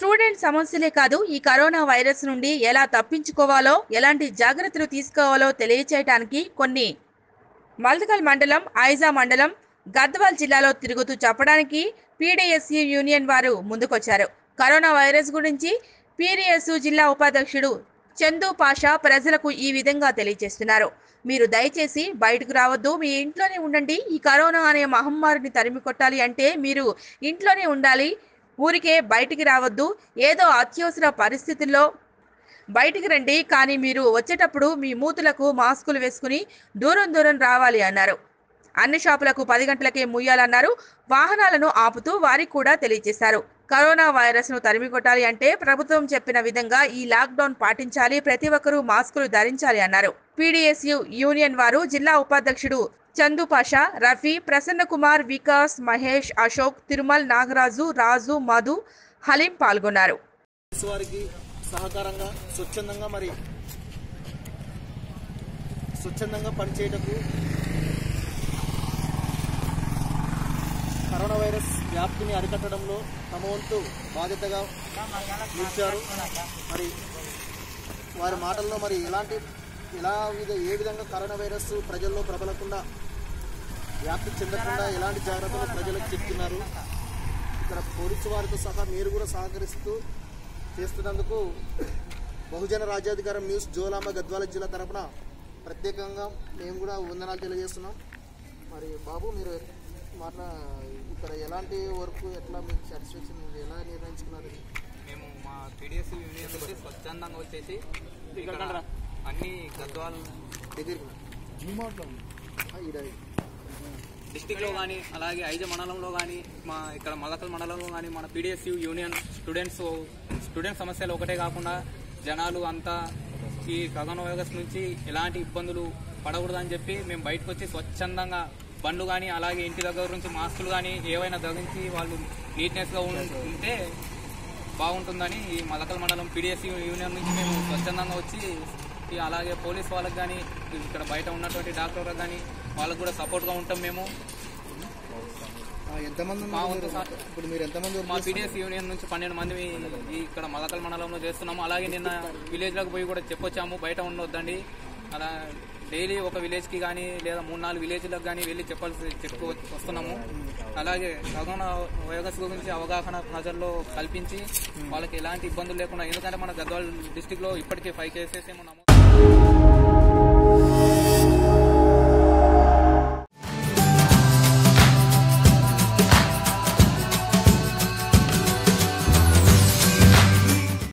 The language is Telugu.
స్టూడెంట్ సమస్యలే కాదు ఈ కరోనా వైరస్ నుండి ఎలా తప్పించుకోవాలో ఎలాంటి జాగ్రత్తలు తీసుకోవాలో తెలియచేయడానికి కొన్ని మల్దకల్ మండలం ఐజా మండలం గద్వాల్ జిల్లాలో తిరుగుతూ చెప్పడానికి పీడీఎస్యు యూనియన్ వారు ముందుకొచ్చారు కరోనా వైరస్ గురించి పీడీఎస్యు జిల్లా ఉపాధ్యక్షుడు చందు పాషా ప్రజలకు ఈ విధంగా తెలియజేస్తున్నారు మీరు దయచేసి బయటకు రావద్దు మీ ఇంట్లోనే ఉండండి ఈ కరోనా అనే మహమ్మారిని తరిమి కొట్టాలి అంటే మీరు ఇంట్లోనే ఉండాలి ఊరికే బయటికి రావద్దు ఏదో అత్యవసర పరిస్థితుల్లో బయటికి రండి కానీ మీరు వచ్చేటప్పుడు మీ మూతులకు మాస్కులు వేసుకుని దూరం దూరం రావాలి అన్నారు అన్ని షాపులకు పది గంటలకే ముయ్యాలన్నారు వాహనాలను ఆపుతూ వారికి కూడా తెలియజేశారు కరోనా వైరస్ ను తరిమి కొట్టాలి అంటే ప్రభుత్వం చెప్పిన విధంగా ఈ లాక్డౌన్ పాటించాలి ప్రతి ఒక్కరూ మాస్కులు ధరించాలి అన్నారు పీడీఎస్యు యూనియన్ వారు జిల్లా ఉపాధ్యక్షుడు చందు పాషా రఫీ ప్రసన్న కుమార్ వికాస్ మహేష్ అశోక్ తిరుమల్ నాగరాజు రాజు మధు హలీం పాల్గొన్నారు పోలీసు వారికి సహకారంగా స్వచ్ఛందంగా మరి స్వచ్ఛందంగా పనిచేయటకు కరోనా వైరస్ వ్యాప్తిని అరికట్టడంలో తమ వంతు బాధ్యతగా నిలిచారు మరి వారి మాటల్లో మరి ఎలాంటి ఎలా విధ ఏ విధంగా కరోనా వైరస్ ప్రజల్లో ప్రబలకుండా వ్యాప్తి చెందకుండా ఎలాంటి జాగ్రత్తలు ప్రజలకు చెప్తున్నారు ఇక్కడ పోలీసు వారితో సహా మీరు కూడా సహకరిస్తూ చేస్తున్నందుకు బహుజన రాజ్యాధికారం న్యూస్ జోలామ గద్వాల జిల్లా తరపున ప్రత్యేకంగా మేము కూడా వందనాలు తెలియజేస్తున్నాం మరి బాబు మీరు మాట్లా ఇక్కడ ఎలాంటి వర్క్ ఎట్లా మీకు సాటిస్ఫాక్షన్ మీరు ఎలా నిర్ణయించుకున్నారు మేము మా పీడిఎస్ యూనియన్ నుంచి స్వచ్ఛందంగా వచ్చేసి ఇక్కడ అన్ని గద్వాల్ దగ్గరికి ఈడ డిస్టిక్ లో కానీ అలాగే ఐజ మండలంలో కానీ మా ఇక్కడ మలకల్ మండలంలో కానీ మన పీడిఎస్యు యూనియన్ స్టూడెంట్స్ స్టూడెంట్ సమస్యలు ఒకటే కాకుండా జనాలు అంతా ఈ కరోనా వైరస్ నుంచి ఎలాంటి ఇబ్బందులు పడకూడదని చెప్పి మేము బయటకు వచ్చి స్వచ్ఛందంగా బండ్లు కానీ అలాగే ఇంటి దగ్గర నుంచి మాస్కులు కానీ ఏవైనా ధరించి వాళ్ళు నీట్నెస్గా ఉంటే బాగుంటుందని ఈ మలకల్ మండలం పీడిఎస్ యూనియన్ నుంచి మేము స్వచ్ఛందంగా వచ్చి ఈ అలాగే పోలీస్ వాళ్ళకి కానీ ఇక్కడ బయట ఉన్నటువంటి డాక్టర్లకు కానీ వాళ్ళకు కూడా సపోర్ట్గా ఉంటాం మేము ఆ, ఎంతమంది మా ఉన్నారు వంతు మీరు? సహ- ఇప్పుడు మీరు ఎంతమంది work మా చేస్తున్నారు? పీడిఎస్ యూనియన్ నుంచి పన్నెండు మంది ఈ ఇక్కడ మలకల్ మండలంలో చేస్తున్నాము అలాగే నిన్న విలేజ్లకు పోయి కూడా చెప్పొచ్చాము బయట ఉండొద్దండి అలా డైలీ ఒక విలేజ్కి కానీ లేదా మూడు నాలుగు విలేజ్లకు కానీ వెళ్ళి చెప్పాల్సి చెప్పు వస్తున్నాము అలాగే కరోనా వైరస్ గురించి అవగాహన ప్రజల్లో కల్పించి వాళ్ళకి ఎలాంటి ఇబ్బందులు లేకుండా ఎందుకంటే మన గద్వాల్ డిస్టిక్ లో ఇప్పటికే ఫైవ్ కేసెస్ ఏమో నమోదు